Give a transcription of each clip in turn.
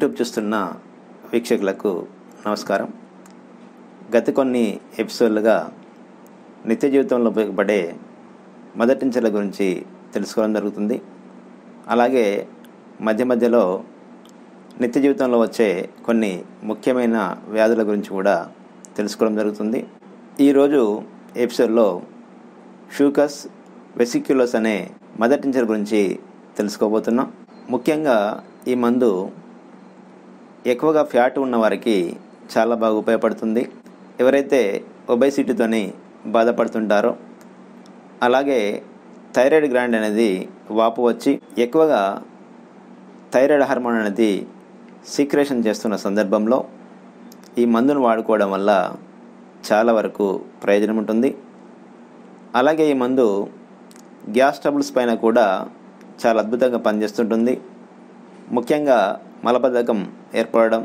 YouTube చూస్తున్న వీక్షకులకు నమస్కారం గత కొన్ని ఎపిసోడ్లుగా నిత్య జీవితంలో ఉపయోగపడే మొదటించల గురించి తెలుసుకోవడం జరుగుతుంది అలాగే మధ్య మధ్యలో నిత్య జీవితంలో వచ్చే కొన్ని ముఖ్యమైన వ్యాధుల గురించి కూడా తెలుసుకోవడం జరుగుతుంది ఈరోజు ఎపిసోడ్లో షూకస్ వెసిక్యులస్ అనే మదర్ టించర్ గురించి తెలుసుకోబోతున్నాం ముఖ్యంగా ఈ మందు ఎక్కువగా ఫ్యాట్ ఉన్న వారికి చాలా బాగా ఉపయోగపడుతుంది ఎవరైతే ఒబేసిటీతోని బాధపడుతుంటారో అలాగే థైరాయిడ్ గ్రాండ్ అనేది వాపు వచ్చి ఎక్కువగా థైరాయిడ్ హార్మోన్ అనేది సీక్రేషన్ చేస్తున్న సందర్భంలో ఈ మందును వాడుకోవడం వల్ల చాలా వరకు ప్రయోజనం ఉంటుంది అలాగే ఈ మందు గ్యాస్ ట్రబుల్స్ పైన కూడా చాలా అద్భుతంగా పనిచేస్తుంటుంది ముఖ్యంగా మలబద్ధకం ఏర్పడడం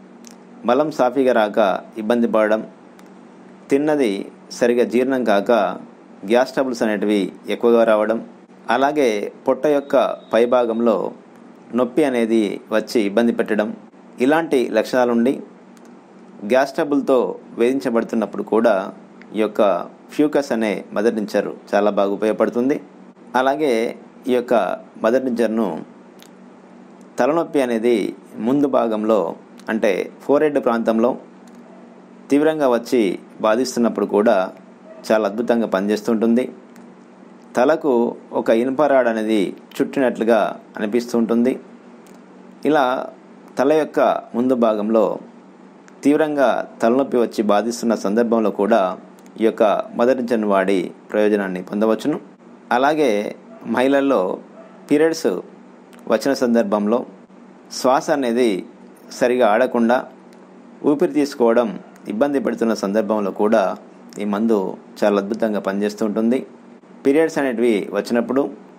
మలం సాఫీగా రాక ఇబ్బంది పడడం తిన్నది సరిగా జీర్ణం కాక గ్యాస్ ట్రబుల్స్ అనేటివి ఎక్కువగా రావడం అలాగే పొట్ట యొక్క పైభాగంలో నొప్పి అనేది వచ్చి ఇబ్బంది పెట్టడం ఇలాంటి లక్షణాలుండి గ్యాస్ ట్రబుల్తో వేధించబడుతున్నప్పుడు కూడా ఈ యొక్క ఫ్యూకస్ అనే మదర్ టించర్ చాలా బాగా ఉపయోగపడుతుంది అలాగే ఈ యొక్క మదర్ టించర్ను తలనొప్పి అనేది ముందు భాగంలో అంటే ఫోరెడ్ ప్రాంతంలో తీవ్రంగా వచ్చి బాధిస్తున్నప్పుడు కూడా చాలా అద్భుతంగా పనిచేస్తుంటుంది తలకు ఒక ఇనుపరాడ్ అనేది చుట్టినట్లుగా అనిపిస్తుంటుంది ఇలా తల యొక్క ముందు భాగంలో తీవ్రంగా తలనొప్పి వచ్చి బాధిస్తున్న సందర్భంలో కూడా ఈ యొక్క మదరించను వాడి ప్రయోజనాన్ని పొందవచ్చును అలాగే మహిళల్లో పీరియడ్స్ వచ్చిన సందర్భంలో శ్వాస అనేది సరిగా ఆడకుండా ఊపిరి తీసుకోవడం ఇబ్బంది పెడుతున్న సందర్భంలో కూడా ఈ మందు చాలా అద్భుతంగా పనిచేస్తూ ఉంటుంది పీరియడ్స్ అనేటివి వచ్చినప్పుడు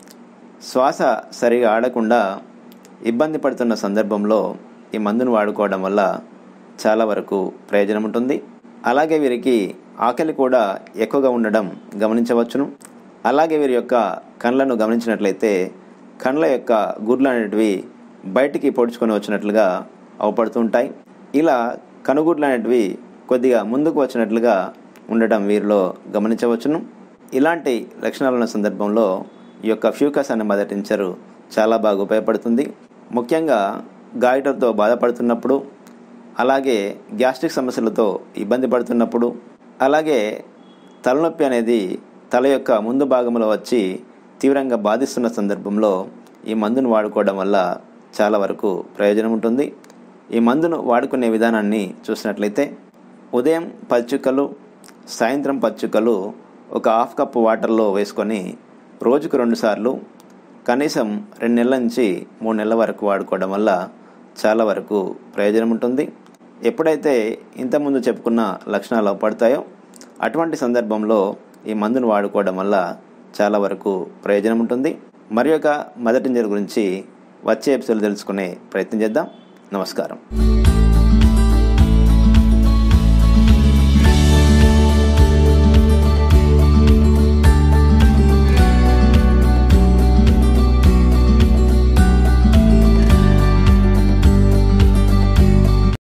శ్వాస సరిగా ఆడకుండా ఇబ్బంది పడుతున్న సందర్భంలో ఈ మందును వాడుకోవడం వల్ల చాలా వరకు ప్రయోజనం ఉంటుంది అలాగే వీరికి ఆకలి కూడా ఎక్కువగా ఉండడం గమనించవచ్చును అలాగే వీరి యొక్క కళ్ళను గమనించినట్లయితే కళ్ళ యొక్క గుడ్లు అనేటివి బయటికి పొడుచుకొని వచ్చినట్లుగా అవపడుతుంటాయి ఇలా కనుగుడ్లు అనేటివి కొద్దిగా ముందుకు వచ్చినట్లుగా ఉండటం వీరిలో గమనించవచ్చును ఇలాంటి లక్షణాలు ఉన్న సందర్భంలో ఈ యొక్క ఫ్యూకస్ అనే మదర్ టించరు చాలా బాగా ఉపయోగపడుతుంది ముఖ్యంగా గాయటర్తో బాధపడుతున్నప్పుడు అలాగే గ్యాస్ట్రిక్ సమస్యలతో ఇబ్బంది పడుతున్నప్పుడు అలాగే తలనొప్పి అనేది తల యొక్క ముందు భాగంలో వచ్చి తీవ్రంగా బాధిస్తున్న సందర్భంలో ఈ మందును వాడుకోవడం వల్ల చాలా వరకు ప్రయోజనం ఉంటుంది ఈ మందును వాడుకునే విధానాన్ని చూసినట్లయితే ఉదయం పది చుక్కలు సాయంత్రం పది చుక్కలు ఒక హాఫ్ కప్ వాటర్లో వేసుకొని రోజుకు రెండుసార్లు కనీసం రెండు నెలల నుంచి మూడు నెలల వరకు వాడుకోవడం వల్ల చాలా వరకు ప్రయోజనం ఉంటుంది ఎప్పుడైతే ఇంతకుముందు చెప్పుకున్న లక్షణాలు పడతాయో అటువంటి సందర్భంలో ఈ మందును వాడుకోవడం వల్ల చాలా వరకు ప్రయోజనం ఉంటుంది మరి యొక్క మదర్ టింజర్ గురించి వచ్చే ఎపిసోడ్ తెలుసుకునే ప్రయత్నం చేద్దాం నమస్కారం